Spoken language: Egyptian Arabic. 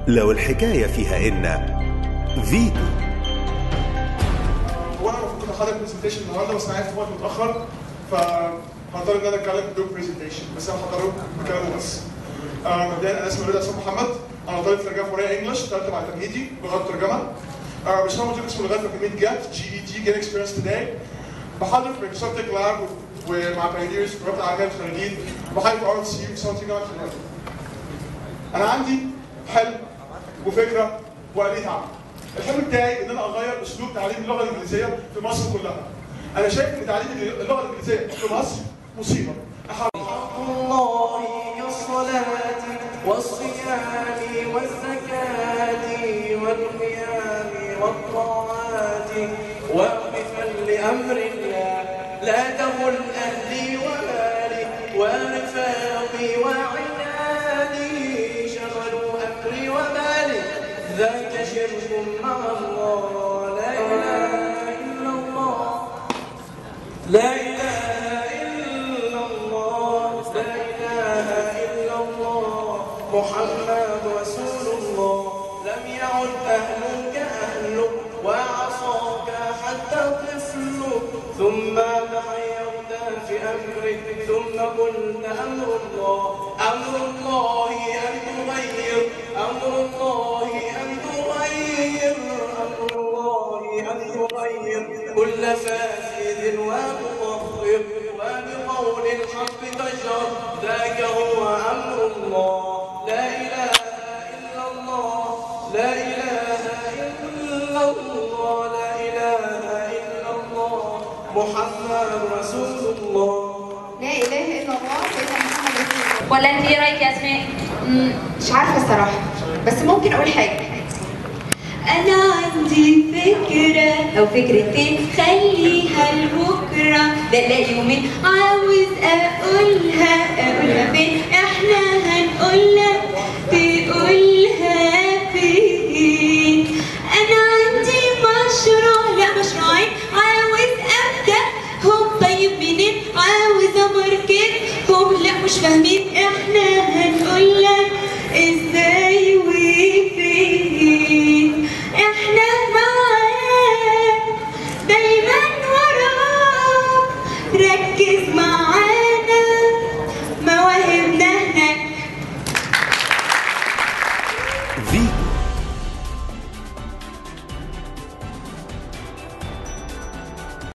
لو الحكاية فيها إن فيتو وانا المفروض كنت حاضر برزنتيشن النهارده بس انا عارف وقت متاخر فهضطر ان انا اتكلم بدون برزنتيشن بس انا هحضره بكلامه بس. آه، مبدئيا انا اسمي رضا عصام محمد انا طالب في ترجمه فوريه انجلش اشتغلت مع تمهيدي لغات ترجمه. آه، بشتغل مدير قسم لغات في اكاديميه جات جي اي تي جيت اكسبيرينس توداي. بحضر في مايكروسوفت تك لاب ومع بايونيرز في رابطه العالميه للخريجين وبحضر في ار سي وساوند جامعه القاهره. انا عندي حلم وفكره وآلية عمل. الحلم بتاعي ان انا اغير اسلوب تعليم اللغه الانجليزيه في مصر كلها. انا شايف ان تعليم اللغه الانجليزيه في مصر مصيبه. أحاول الله كالصلاة والصيام والزكاة والقيام والطاعات واقفا لأمر الله لا تقل أهلي ومالي ورفاقي وعناني شغلوا أمري ومالي ذاك شرك مع الله لا إله إلا الله لا إله إلا الله لا إله إلا الله محمد رسول الله لم يعد أهلك أهلك وعصاك حتى طفلك ثم تحيرت في أمرك ثم قلت أمر الله أمر الله أن تغير أمر الله أن تغير أمر الله أن تغير كل فاسد ومطهر وبقول الحق تجر ذاك هو أمر الله لا إله إلا الله لا إله إلا الله لا إله إلا الله محمد رسول الله لا اله الا الله سيدنا محمد رسول الله ولا انت ايه رايك يا اسماء؟ مم، مش عارفه الصراحه بس ممكن اقول حاجه انا عندي فكره او فكرتين خليها لبكره لا لا يومين عاوز اقولها اقولها فين احنا هنقولها تقولها فين انا عندي مشروع لا مشروعين عاوز ابدا هم طيب منين عاوز اماركتهم لا مش فاهمين احنا هنقولك ازاي وفين احنا معاك دايما وراك ركز